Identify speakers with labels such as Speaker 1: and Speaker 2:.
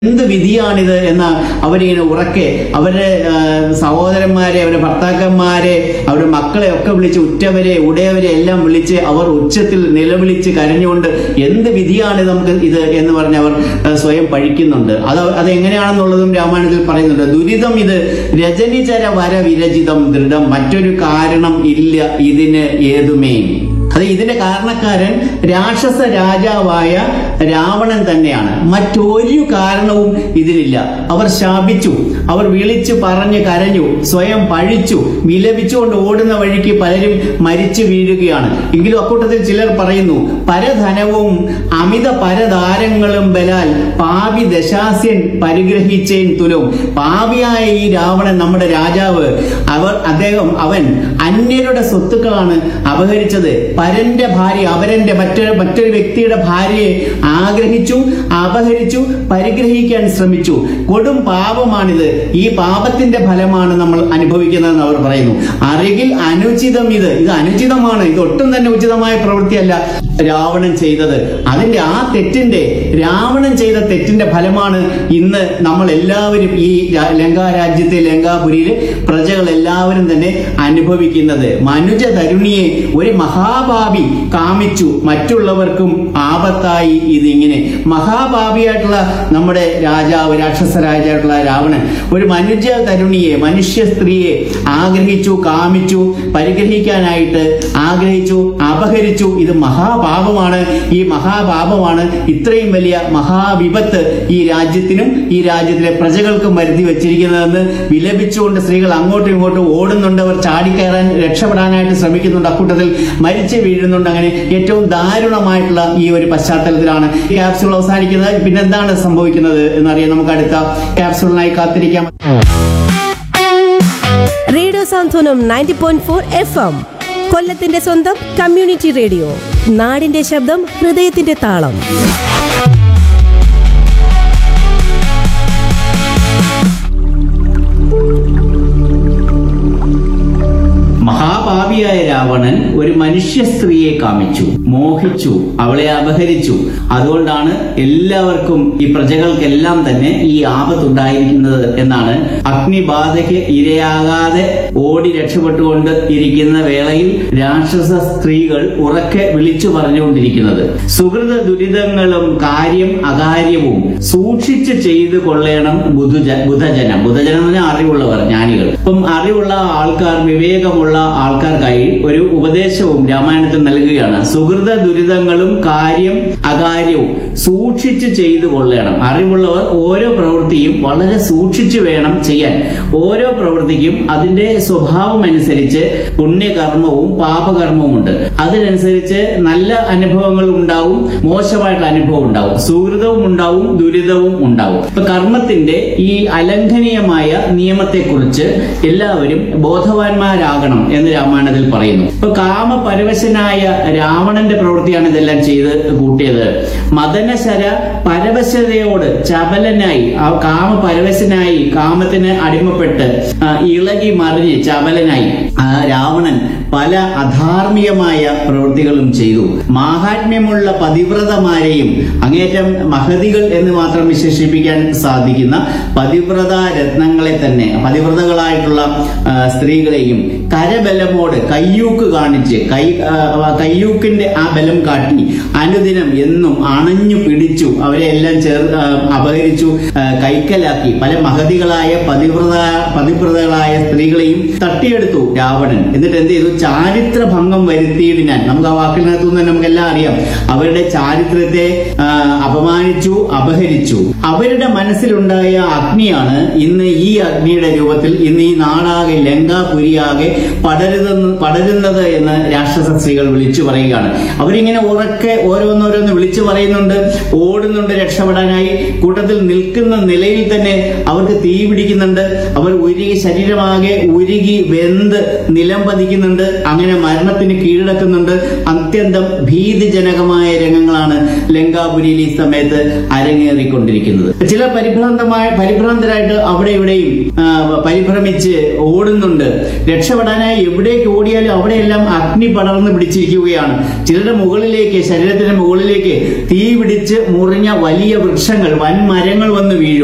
Speaker 1: എന്ത് വിധിയാണിത് എന്ന് അവരിങ്ങനെ ഉറക്കെ അവരുടെ ആ, സഹോദരന്മാരെ അവരുടെ ഭർത്താക്കന്മാരെ അവരുടെ മക്കളെ ഒക്കെ വിളിച്ച് ഉറ്റവരെ ഉടയവരെ എല്ലാം വിളിച്ച് അവർ ഉച്ചത്തിൽ നിലവിളിച്ച് കരഞ്ഞുകൊണ്ട് എന്ത് വിധിയാണ് നമുക്ക് ഇത് എന്ന് പറഞ്ഞ് അവർ ആ, സ്വയം പഴിക്കുന്നുണ്ട് അത് അത് എങ്ങനെയാണെന്നുള്ളതും രാമായണത്തിൽ പറയുന്നുണ്ട് ദുരിതം ഇത് രജനിചര വര വിരചിതം ദൃഢം മറ്റൊരു കാരണം ഇല്ല ഇതിന് ഏതുമേ അത് ഇതിന്റെ കാരണക്കാരൻ രാക്ഷസ രാജാവായ രാവണൻ തന്നെയാണ് മറ്റൊരു കാരണവും ഇതിനില്ല അവർ ശാപിച്ചു അവർ വിളിച്ചു പറഞ്ഞു കരഞ്ഞു സ്വയം പഴിച്ചു വിലപിച്ചുകൊണ്ട് ഓടുന്ന വഴിക്ക് പലരും മരിച്ചു വീഴുകയാണ് എങ്കിലും അക്കൂട്ടത്തിൽ ചിലർ പറയുന്നു പരധനവും അമിത പരധാരങ്ങളും ബലാൽ പാപി ദശാസ്യൻ പരിഗ്രഹിച്ചേൻ തുലവും പാപിയായ ഈ രാവണൻ നമ്മുടെ രാജാവ് അവർ അദ്ദേഹം അവൻ അന്യരുടെ സ്വത്തുക്കളാണ് അപഹരിച്ചത് പരന്റെ ഭാര്യ അവരന്റെ മറ്റൊരു മറ്റൊരു വ്യക്തിയുടെ ഭാര്യയെ ആഗ്രഹിച്ചു അപഹരിച്ചു പരിഗ്രഹിക്കാൻ ശ്രമിച്ചു കൊടും പാപമാണിത് ഈ പാപത്തിന്റെ ഫലമാണ് നമ്മൾ അനുഭവിക്കുന്നതെന്ന് അവർ പറയുന്നു അരികിൽ അനുചിതം ഇത് ഇത് അനുചിതമാണ് ഇത് ഒട്ടും തന്നെ ഉചിതമായ പ്രവൃത്തിയല്ല രാവണൻ ചെയ്തത് അതിന്റെ ആ തെറ്റിന്റെ രാവണൻ ചെയ്ത തെറ്റിന്റെ ഫലമാണ് ഇന്ന് നമ്മൾ എല്ലാവരും ഈ രാ- ലങ്കാ രാജ്യത്തെ ലങ്കാപുരിയിലെ പ്രജകൾ എല്ലാവരും തന്നെ അനുഭവിക്കുന്നത് മനുജ തരുണിയെ ഒരു മഹാഭാവി കാമിച്ചു മറ്റുള്ളവർക്കും ആപത്തായി ഇതിങ്ങനെ മഹാഭാവിയായിട്ടുള്ള നമ്മുടെ രാജാവ് രാക്ഷസ രാജായിട്ടുള്ള രാവണൻ ഒരു മനുജ തരുണിയെ മനുഷ്യ സ്ത്രീയെ ആഗ്രഹിച്ചു കാമിച്ചു പരിഗ്രഹിക്കാനായിട്ട് ആഗ്രഹിച്ചു അപഹരിച്ചു ഇത് മഹാപാപമാണ് ഈ മഹാപാപമാണ് ഇത്രയും വലിയ മഹാവിപത്ത് ഈ രാജ്യത്തിനും ഈ രാജ്യത്തിലെ പ്രജകൾക്കും വരുത്തി വെച്ചിരിക്കുന്നതെന്ന് വിലപിച്ചുകൊണ്ട് സ്ത്രീകൾ അങ്ങോട്ടും ഇങ്ങോട്ടും ഓടുന്നുണ്ട് അവർ ചാടിക്കയറാൻ രക്ഷപ്പെടാനായിട്ട് ശ്രമിക്കുന്നുണ്ട് അക്കൂട്ടത്തിൽ മരിച്ചു വീഴുന്നുണ്ട് അങ്ങനെ ഏറ്റവും ദാരുണമായിട്ടുള്ള ഈ ഒരു പശ്ചാത്തലത്തിലാണ് ഈ ക്യാപ്സ്യൂൾ അവസാനിക്കുന്നത് പിന്നെ എന്താണ് സംഭവിക്കുന്നത് എന്നറിയാൻ നമുക്ക് അടുത്ത ക്യാപ്സ്യൂളിനായി കാത്തിരിക്കാം
Speaker 2: radio Santhwanam ninety point four F M കൊല്ലത്തിന്റെ സ്വന്തം കമ്മ്യൂണിറ്റി റേഡിയോ നാടിന്റെ ശബ്ദം ഹൃദയത്തിന്റെ താളം
Speaker 1: മഹാപാപിയായ രാവണൻ ഒരു മനുഷ്യ സ്ത്രീയെ കാമിച്ചു മോഹിച്ചു അവളെ അപഹരിച്ചു അതുകൊണ്ടാണ് എല്ലാവർക്കും ഈ പ്രജകൾക്കെല്ലാം തന്നെ ഈ ആപത്തുണ്ടായിരിക്കുന്നത് എന്നാണ് അഗ്നിബാധയ്ക്ക് ഇരയാകാതെ ഓടി രക്ഷപ്പെട്ടുകൊണ്ട് ഇരിക്കുന്ന വേളയിൽ രാക്ഷസ സ്ത്രീകൾ ഉറക്കെ വിളിച്ചു പറഞ്ഞുകൊണ്ടിരിക്കുന്നത് സുഹൃത ദുരിതങ്ങളും കാര്യം അകാര്യവും സൂക്ഷിച്ച് ചെയ്തു കൊള്ളണം ബുധുജ ബുധജനം ബുധജനം എന്ന് പറഞ്ഞാൽ അറിവുള്ളവർ ജ്ഞാനികൾ ഇപ്പം അറിവുള്ള ആൾക്കാർ വിവേകമുള്ള ആൾക്കാർക്കായി ഒരു ഉപദേശവും രാമായണത്തിൽ നൽകുകയാണ് സുഹൃത ദുരിതങ്ങളും കാര്യം അകാര്യവും സൂക്ഷിച്ച് ചെയ്തു കൊള്ളണം അറിവുള്ളവർ ഓരോ പ്രവൃത്തിയും വളരെ സൂക്ഷിച്ചു വേണം ചെയ്യാൻ ഓരോ പ്രവൃത്തിക്കും അതിന്റെ സ്വഭാവം അനുസരിച്ച് പുണ്യകർമ്മവും പാപകർമ്മവും ഉണ്ട് അതിനനുസരിച്ച് നല്ല അനുഭവങ്ങൾ ഉണ്ടാവും മോശമായിട്ടുള്ള അനുഭവം ഉണ്ടാവും സുഹൃതവും ഉണ്ടാവും ദുരിതവും ഉണ്ടാവും ഇപ്പൊ കർമ്മത്തിന്റെ ഈ അലംഘനീയമായ നിയമത്തെക്കുറിച്ച് എല്ലാവരും ബോധവാന്മാരാകണം എന്ന് രാമായണത്തിൽ പറയുന്നു ഇപ്പൊ കാമപരവശനായ രാവണന്റെ പ്രവൃത്തിയാണ് ഇതെല്ലാം ചെയ്ത് കൂട്ടിയത് മദനശര പരവശതയോട് ചപലനായി ആ കാമപരവശനായി കാമത്തിന് അടിമപ്പെട്ട് ആ, ഇളകി മറിഞ്ഞ് ചപലനായി ആ രാവണൻ പല അധാർമികമായ പ്രവൃത്തികളും ചെയ്തു മാഹാത്മ്യമുള്ള പതിവ്രതമാരെയും അങ്ങേറ്റം മഹതികൾ എന്ന് മാത്രം വിശേഷിപ്പിക്കാൻ സാധിക്കുന്ന പതിവ്രത രത്നങ്ങളെ തന്നെ പതിവ്രതകളായിട്ടുള്ള ആ, സ്ത്രീകളെയും കരബലമോട് കയ്യൂക്ക് കാണിച്ച് കൈ ആ, കയ്യൂക്കിന്റെ ആ ബലം കാട്ടി അനുദിനം എന്നും അണഞ്ഞു പിടിച്ചു അവരെ എല്ലാം ചേർ ആ, അപഹരിച്ചു ആ, കൈക്കലാക്കി പല മഹതികളായ പതിവ്രത പതിവ്രതകളായ സ്ത്രീകളെയും തട്ടിയെടുത്തു രാവണൻ എന്നിട്ട് എന്ത് ചെയ്തു ചാരിത്ര ഭംഗം വരുത്തിയിടിനാൻ നമുക്ക് ആ വാക്കിനകത്തു നിന്ന് നമുക്ക് എല്ലാം അറിയാം അവരുടെ ചാരിത്രത്തെ ആ, അപമാനിച്ചു അപഹരിച്ചു അവരുടെ മനസ്സിലുണ്ടായ അഗ്നിയാണ് ഇന്ന് ഈ അഗ്നിയുടെ രൂപത്തിൽ ഇന്ന് ഈ നാടാകെ ലങ്കാപുരിയാകെ പടരുതെന്ന് പടരുന്നത് എന്ന് രാക്ഷസ സ്ത്രീകൾ വിളിച്ചു പറയുകയാണ് അവരിങ്ങനെ ഉറക്കെ ഓരോന്നോരോന്ന് വിളിച്ചു പറയുന്നുണ്ട് ഓടുന്നുണ്ട് രക്ഷപ്പെടാനായി കൂട്ടത്തിൽ നിൽക്കുന്ന നിലയിൽ തന്നെ അവർക്ക് തീ പിടിക്കുന്നുണ്ട് അവർ ഉരുകി ശരീരമാകെ ഉരുകി വെന്ത് നിലം പതിക്കുന്നുണ്ട് അങ്ങനെ മരണത്തിന് കീഴടക്കുന്നുണ്ട് അത്യന്തം ഭീതിജനകമായ രംഗങ്ങളാണ് ലങ്കാപുരിയിൽ ഈ സമയത്ത് അരങ്ങേറിക്കൊണ്ടിരിക്കുന്നത് ചില പരിഭ്രാന്തമായ പരിഭ്രാന്തരായിട്ട് അവിടെ ഇവിടെയും ആ, പരിഭ്രമിച്ച് ഓടുന്നുണ്ട് രക്ഷപ്പെടാനായി എവിടേക്ക് ഓടിയാലും അവിടെയെല്ലാം അഗ്നി പടർന്ന് പിടിച്ചിരിക്കുകയാണ് ചിലരുടെ മുകളിലേക്ക് ശരീരത്തിന്റെ മുകളിലേക്ക് തീ പിടിച്ച് മുറിഞ്ഞ വലിയ വൃക്ഷങ്ങൾ വൻ മരങ്ങൾ വന്ന് വീഴും